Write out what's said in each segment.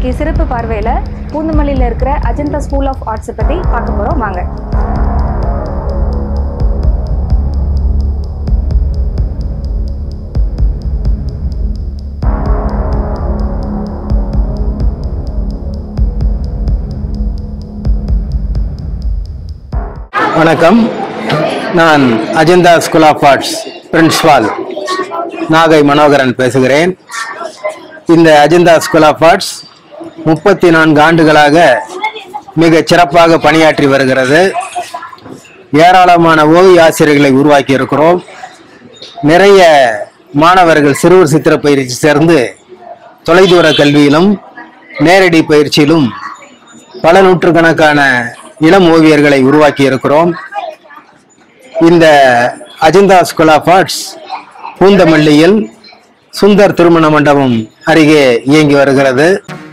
இன்னைக்கு சிறப்பு பார்வையில் பூந்தமல்லியில் இருக்கிற அஜந்தா ஸ்கூல் ஆஃப் ஆர்ட்ஸை பற்றி பார்க்க போகிறோம் வாங்க வணக்கம் நான் Ajanta school of arts principal Nagai Manoharan பேசுகிறேன் இந்த அஜந்தா ஸ்கூல் ஆஃப் ஆர்ட்ஸ் முப்பத்தி நான்கு ஆண்டுகளாக மிக சிறப்பாக பணியாற்றி வருகிறது ஏராளமான ஓவிய ஆசிரியர்களை உருவாக்கி இருக்கிறோம் நிறைய மாணவர்கள் சிறுவர் சித்திர பயிற்சி சேர்ந்து தொலைதூர கல்வியிலும் நேரடி பயிற்சியிலும் பல நூற்றுக்கணக்கான இளம் ஓவியர்களை உருவாக்கி இருக்கிறோம் இந்த அஜந்தா ஸ்கூல் ஆஃப் ஆர்ட்ஸ் பூந்தமல்லியில் சுந்தர் திருமண மண்டபம் அருகே இயங்கி வருகிறது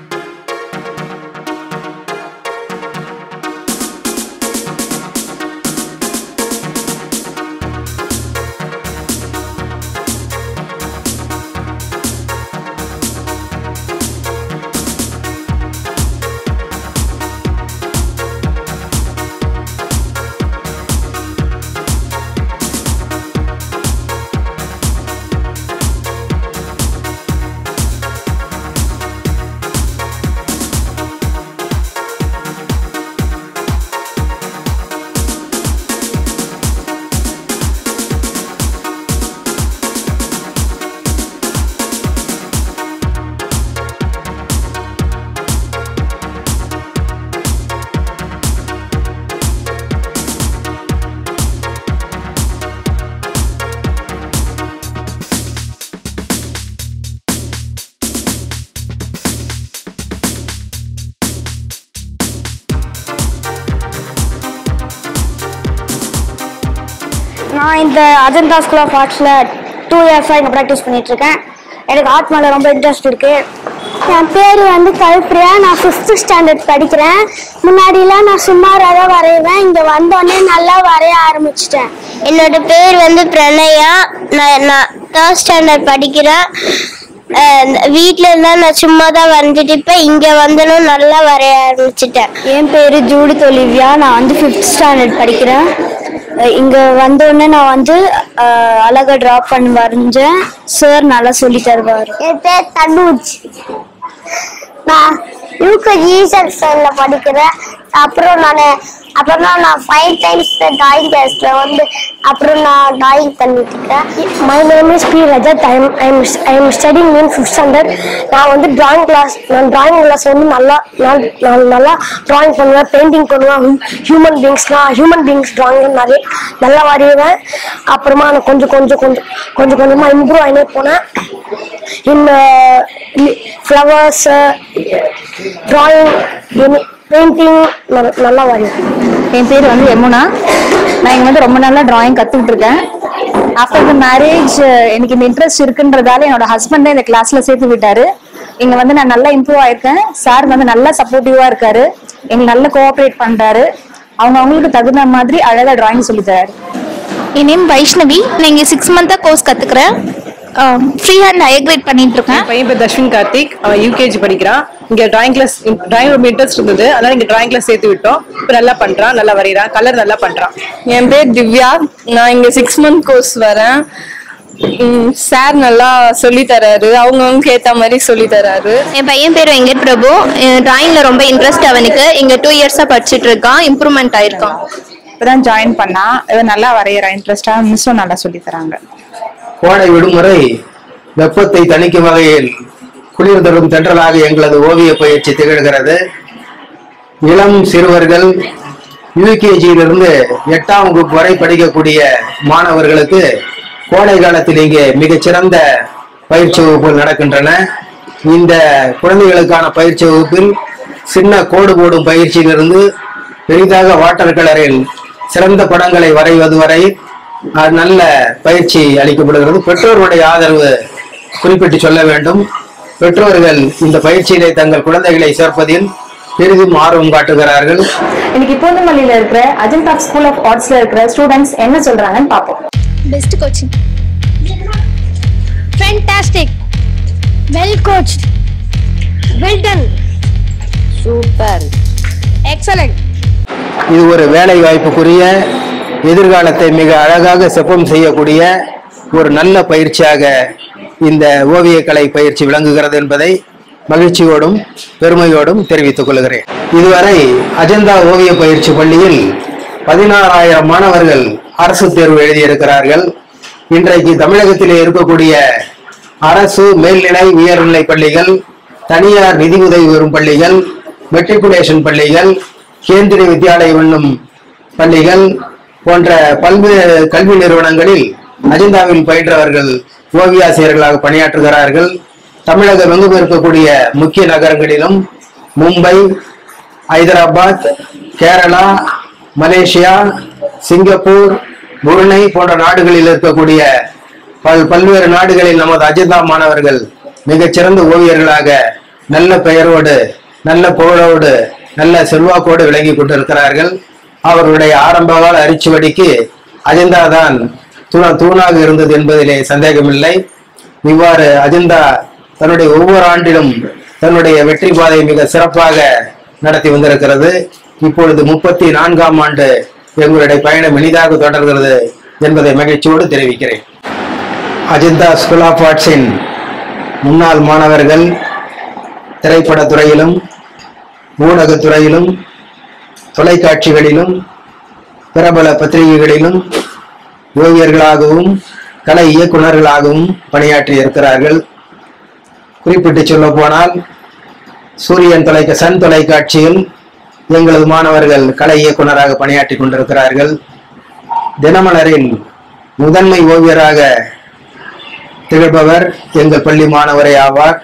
நான் இந்த அஜந்தா ஸ்கூல் ஆஃப் ஆர்ட்ஸில் டூ இயர்ஸாக இங்கே ப்ராக்டிஸ் பண்ணிட்டு இருக்கேன் எனக்கு ஆர்ட் மேலே ரொம்ப இன்ட்ரெஸ்ட் இருக்கு என் பேர் வந்து கல்பிரியா நான் ஃபிஃப்த்து ஸ்டாண்டர்ட் படிக்கிறேன் முன்னாடிலாம் நான் சுமாராக தான் வரைவேன் இங்கே வந்தோடனே நல்லா வரைய ஆரம்பிச்சிட்டேன் என்னோட பேர் வந்து பிரணயா நான் நான் தேர்ட் ஸ்டாண்டர்ட் படிக்கிறேன் வீட்டில் இருந்தால் நான் சும்மா தான் வரைஞ்சிட்டு இப்போ இங்கே வந்தனும் நல்லா வரைய ஆரம்பிச்சிட்டேன் என் பேர் ஜூடி தொலிவியா நான் வந்து ஃபிஃப்த் ஸ்டாண்டர்ட் படிக்கிறேன் இங்கே வந்தோடனே நான் வந்து அஹ், அழகா ட்ராப் பண்ணி வரைஞ்சேன் சார் நல்லா சொல்லி தருவார் என் பேர் தனுஜ் நான் யூகேஜி செக்ஷனில் படிக்கிறேன் அப்புறம் நான் அப்புறம் நான் ஃபைவ் டைம்ஸ் டிராயிங் கிளாஸில் வந்து அப்புறம் நான் டிராயிங் பண்ணிட்டு இருக்கேன் my name is B Rajat I am I am studying in fifth standard நான் வந்து டிராயிங் கிளாஸ் நான் டிராயிங் கிளாஸ் வந்து நல்லா நான் நான் நல்லா டிராயிங் பண்ணுவேன் பெயிண்டிங் பண்ணுவேன் ஹியூமன் பீங்ஸ்லாம் ஹியூமன் பீங்ஸ் டிராயிங் நிறைய நல்லா வரைவேன் அப்புறமா நான் கொஞ்சம் கொஞ்சம் கொஞ்சம் கொஞ்சம் கொஞ்சமாக இம்ப்ரூவ் ஆகினே போனேன் இந்த ஃப்ளவர்ஸ் டிராயிங் பெயிண்டிங் நல்லா வரைவேன் என் பேர் வந்து யமுனா நான் இங்கே வந்து ரொம்ப நாளாக டிராயிங் கற்றுக்கிட்டு இருக்கேன் ஆஃப்டர் த மேரேஜ் எனக்கு இந்த இன்ட்ரெஸ்ட் இருக்குன்றதால என்னோட ஹஸ்பண்ட் தான் இந்த கிளாஸில் சேர்த்து விட்டாரு இங்கே வந்து நான் நல்லா இம்ப்ரூவ் ஆயிருக்கேன் சார் வந்து நல்லா சப்போர்ட்டிவாக இருக்காரு எங்களுக்கு நல்லா கோஆப்ரேட் பண்ணுறாரு அவங்க அவங்களுக்கு தகுந்த மாதிரி அழகாக டிராயிங் சொல்லி தராரு என் நேம் வைஷ்ணவி நான் இங்கே சிக்ஸ் மந்த்தாக கோர்ஸ் கற்றுக்குறேன் ஃப்ரீ ஹேண்ட் ஹைக்ரேட் பண்ணிட்டு இருக்கேன் பையன் பேர் தர்ஷின் கார்த்திக் அவன் யூகேஜி படிக்கிறான் இங்க டிராயிங் கிளாஸ் டிராயிங் ரொம்ப இன்ட்ரெஸ்ட் இருந்தது அதனால இங்க டிராயிங் கிளாஸ் சேர்த்து விட்டோம் இப்போ நல்லா பண்றான் நல்லா வரைகிறான் கலர் நல்லா பண்றான் என் பேர் திவ்யா நான் இங்க சிக்ஸ் மந்த் கோர்ஸ் வரேன் சார் நல்லா சொல்லி தராரு அவங்கவுங்களுக்கு ஏத்த மாதிரி சொல்லி தராரு என் பையன் பேர் வெங்கட் பிரபு டிராயிங்கில் ரொம்ப இன்ட்ரெஸ்ட் அவனுக்கு இங்கே டூ இயர்ஸாக படிச்சுட்டு இருக்கான் இம்ப்ரூவ்மெண்ட் ஆயிருக்கான் இப்பதான் ஜாயின் பண்ணா இவன் நல்லா வரையறான் இன்ட்ரெஸ்டா மிஸ்ஸும் நல்லா சொல்லி தராங்க கோடை விடுமுறை வெப்பத்தை தணிக்கும் வகையில் குளிர் தரும் தென்றலாக எங்களது ஓவிய பயிற்சி திகழ்கிறது இளம் சிறுவர்கள் யூகேஜியிலிருந்து எட்டாம் வகுப்பு வரை படிக்கக்கூடிய மாணவர்களுக்கு கோடை காலத்தில் இங்கே மிகச்சிறந்த பயிற்சி வகுப்புகள் நடக்கின்றன இந்த குழந்தைகளுக்கான பயிற்சி வகுப்பில் சின்ன கோடு போடும் பயிற்சியிலிருந்து பெரிதாக வாட்டர் கலரில் சிறந்த படங்களை வரைவது வரை அஹ், நல்ல பயிற்சி அளிக்கப்படுகிறது பெற்றோருடைய ஆதரவு குறிப்பிட்டு சொல்ல வேண்டும் பெற்றோர்கள் இந்த பயிற்சியிலே தங்கள் குழந்தைகளை சேர்ப்பதில் பெரிதும் ஆர்வம் காட்டுகிறார்கள் இன்னைக்கு பூந்தமல்லியில் இருக்கிற அஜந்தா ஸ்கூல் ஆஃப் ஆர்ட்ஸில் இருக்கிற ஸ்டூடெண்ட்ஸ் என்ன சொல்கிறாங்கன்னு பார்ப்போம் best coaching Fantastic. Well coached. Well done. Super excellent இது ஒரு வேலை வாய்ப்புக்குரிய எதிர்காலத்தை மிக அழகாக செப்பம் செய்யக்கூடிய ஒரு நல்ல பயிற்சியாக இந்த ஓவியக்கலை பயிற்சி விளங்குகிறது என்பதை மகிழ்ச்சியோடும் பெருமையோடும் தெரிவித்துக் கொள்கிறேன் இதுவரை அஜந்தா ஓவிய பயிற்சி பள்ளியில் பதினாறாயிரம் மாணவர்கள் அரசு தேர்வு எழுதியிருக்கிறார்கள் இன்றைக்கு தமிழகத்திலே இருக்கக்கூடிய அரசு மேல்நிலை உயர்நிலை பள்ளிகள் தனியார் நிதி உதவி பெறும் பள்ளிகள் மெட்ரிகுலேஷன் பள்ளிகள் கேந்திரிய வித்யாலயம் என்னும் பள்ளிகள் போன்ற பல்வேறு கல்வி நிறுவனங்களில் அஜந்தாவில் பயின்றவர்கள் ஓவியாசிரியர்களாக பணியாற்றுகிறார்கள் தமிழகம் எங்கும் இருக்கக்கூடிய முக்கிய நகரங்களிலும் Mumbai Hyderabad Kerala Malaysia Singapore Brunei போன்ற நாடுகளில் இருக்கக்கூடிய பல் பல்வேறு நாடுகளில் நமது அஜந்தா மாணவர்கள் மிகச்சிறந்த ஓவியர்களாக நல்ல பெயரோடு நல்ல புகழோடு நல்ல செல்வாக்கோடு விளங்கி கொண்டிருக்கிறார்கள் அவர்களுடைய ஆரம்பகால அரிச்சுவடிக்கு அஜந்தா தான் தூண தூணாக இருந்தது என்பதிலே சந்தேகமில்லை இவ்வாறு அஜந்தா தன்னுடைய ஒவ்வொரு ஆண்டிலும் தன்னுடைய வெற்றி பாதை மிக சிறப்பாக நடத்தி வந்திருக்கிறது இப்பொழுது முப்பத்தி நான்காம் ஆண்டு எங்களுடைய பயணம் இனிதாக தொடர்கிறது என்பதை மகிழ்ச்சியோடு தெரிவிக்கிறேன் அஜந்தா ஸ்கூல் ஆஃப் ஆர்ட்ஸின் முன்னாள் மாணவர்கள் திரைப்படத் துறையிலும் ஊடகத் துறையிலும் தொலைக்காட்சிகளிலும் பிரபல பத்திரிகைகளிலும் ஓவியர்களாகவும் கலை இயக்குனர்களாகவும் பணியாற்றி இருக்கிறார்கள் குறிப்பிட்டு சொல்ல போனால் சூரியன் தொலைக்க சன் தொலைக்காட்சியில் எங்களது மாணவர்கள் கலை இயக்குனராக பணியாற்றி கொண்டிருக்கிறார்கள் தினமலரில் முதன்மை ஓவியராக திகழ்பவர் எங்கள் பள்ளி மாணவரே ஆவார்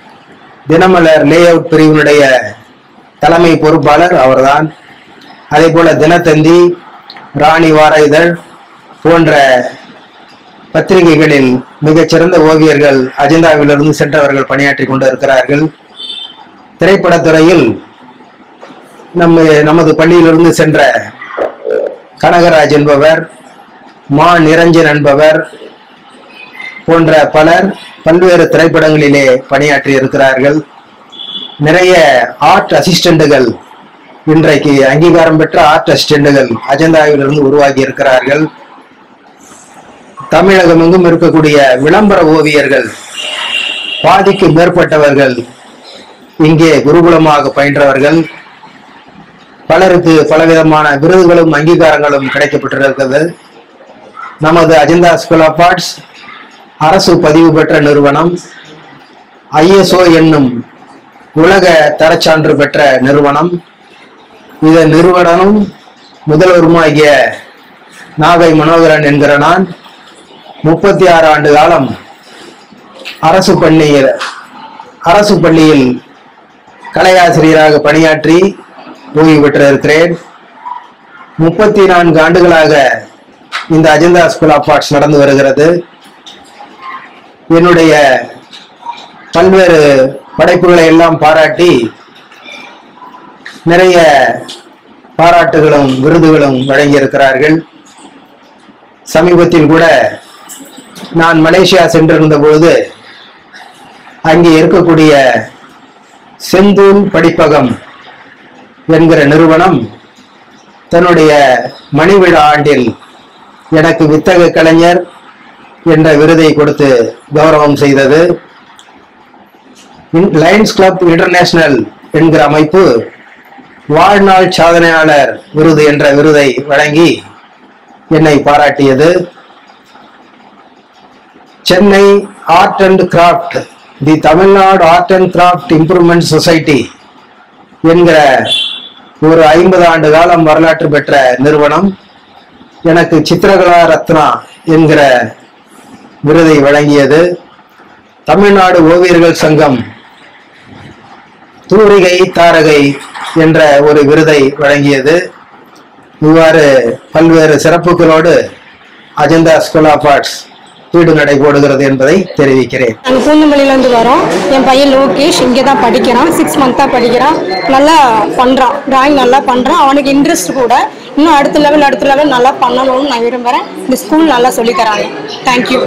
தினமலர் லே அவுட் பிரிவினுடைய தலைமை பொறுப்பாளர் அவர்தான் அதே போல தினத்தந்தி ராணி வார இதழ் போன்ற பத்திரிகைகளில் மிகச்சிறந்த ஓவியர்கள் அஜந்தாவிலிருந்து சென்றவர்கள் பணியாற்றி கொண்டிருக்கிறார்கள் திரைப்படத்துறையில் நம்ம நமது பள்ளியிலிருந்து சென்ற கனகராஜ் என்பவர் மா நிரஞ்சன் என்பவர் போன்ற பலர் பல்வேறு திரைப்படங்களிலே பணியாற்றி இருக்கிறார்கள் நிறைய ஆர்ட் அசிஸ்டண்டுகள் இன்றைக்கு அங்கீகாரம் பெற்ற ஆர்ட் அசிஸ்டண்டுகள் அஜந்தாவிலிருந்து உருவாகி இருக்கிறார்கள் தமிழகம் எங்கும் இருக்கக்கூடிய விளம்பர ஓவியர்கள் பாதிக்கு மேற்பட்டவர்கள் இங்கே குருகுலமாக பயின்றவர்கள் பலருக்கு பலவிதமான விருதுகளும் அங்கீகாரங்களும் கிடைக்கப்பட்டிருக்கிறது நமது அஜந்தா ஸ்கூல் ஆஃப் ஆர்ட்ஸ் அரசு பதிவு பெற்ற நிறுவனம் ஐஎஸ்ஓ என்னும் உலக தரச்சான்று பெற்ற நிறுவனம் இதன் நிறுவனமும் முதல்வருமாகிய நாகை மனோகரன் என்கிற நான் முப்பத்தி ஆறு ஆண்டு காலம் அரசு பள்ளியில் அரசு பள்ளியில் கலையாசிரியராக பணியாற்றி ஓய்வு பெற்றிருக்கிறேன் முப்பத்தி நான்கு ஆண்டுகளாக இந்த அஜந்தா ஸ்கூல் ஆஃப் ஆர்ட்ஸ் நடந்து வருகிறது என்னுடைய பல்வேறு படைப்புகளை எல்லாம் பாராட்டி நிறைய பாராட்டுகளும் விருதுகளும் வழங்கியிருக்கிறார்கள் சமீபத்தில் கூட நான் மலேசியா சென்றிருந்த பொழுது அங்கே இருக்கக்கூடிய செந்தூன் படிப்பகம் என்கிற நிறுவனம் தன்னுடைய மணிவிழா ஆண்டில் எனக்கு வித்தக கலைஞர் என்ற விருதை கொடுத்து கௌரவம் செய்தது லயன்ஸ் கிளப் இன்டர்நேஷனல் என்கிற அமைப்பு வாழ்நாள் சாதனையாளர் விருது என்ற விருதை வழங்கி என்னை பாராட்டியது Chennai art and craft the Tamil Nadu art and craft improvement society என்கிற ஒரு ஐம்பது ஆண்டு காலம் வரலாற்று பெற்ற நிறுவனம் எனக்கு சித்திரகலா ரத்னா என்கிற விருதை வழங்கியது தமிழ்நாடு ஓவியர்கள் சங்கம் தூரிகை தாரகை என்ற ஒரு விருதை வழங்கியது இவ்வாறு பல்வேறு சிறப்புகளோடு அஜந்தா ஸ்கூல் ஆஃப் ஆர்ட்ஸ் வீடு நடை போடுகிறது என்பதை தெரிவிக்கிறேன் நாங்கள் பூந்தமல்லியிலேருந்து வரோம் என் பையன் லோகேஷ் இங்கே தான் படிக்கிறான் சிக்ஸ் மந்த்தாக படிக்கிறான் நல்லா பண்ணுறான் டிராயிங் நல்லா பண்ணுறான் அவனுக்கு இன்ட்ரெஸ்ட் கூட இன்னும் அடுத்த லெவல் அடுத்த லெவல் நல்லா பண்ணணும்னு நான் விரும்புகிறேன் இந்த ஸ்கூல் நல்லா சொல்லித் தராங்க தேங்க்யூ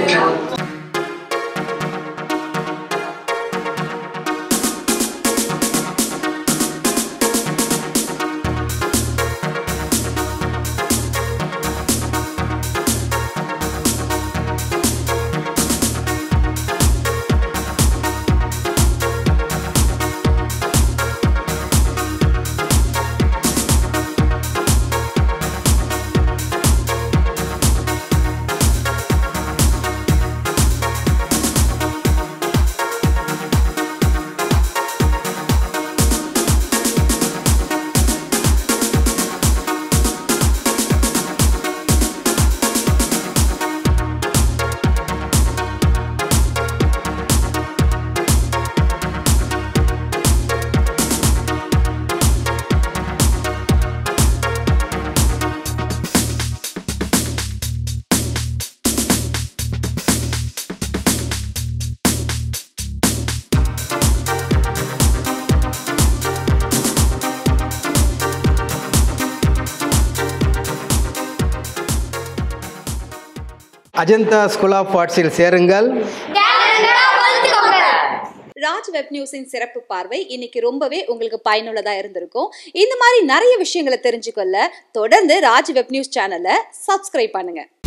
அஜந்தா ஸ்கூல் ஆஃப் ஆர்ட்ஸில் சேருங்கள் ராஜ் வெப் நியூஸின் சிறப்பு பார்வை இன்னைக்கு ரொம்பவே உங்களுக்கு பயனுள்ளதா இருந்திருக்கும் இந்த மாதிரி நிறைய விஷயங்களை தெரிஞ்சுக்கொள்ள தொடர்ந்து ராஜ் வெப் நியூஸ் சேனலை சப்ஸ்கிரைப் பண்ணுங்க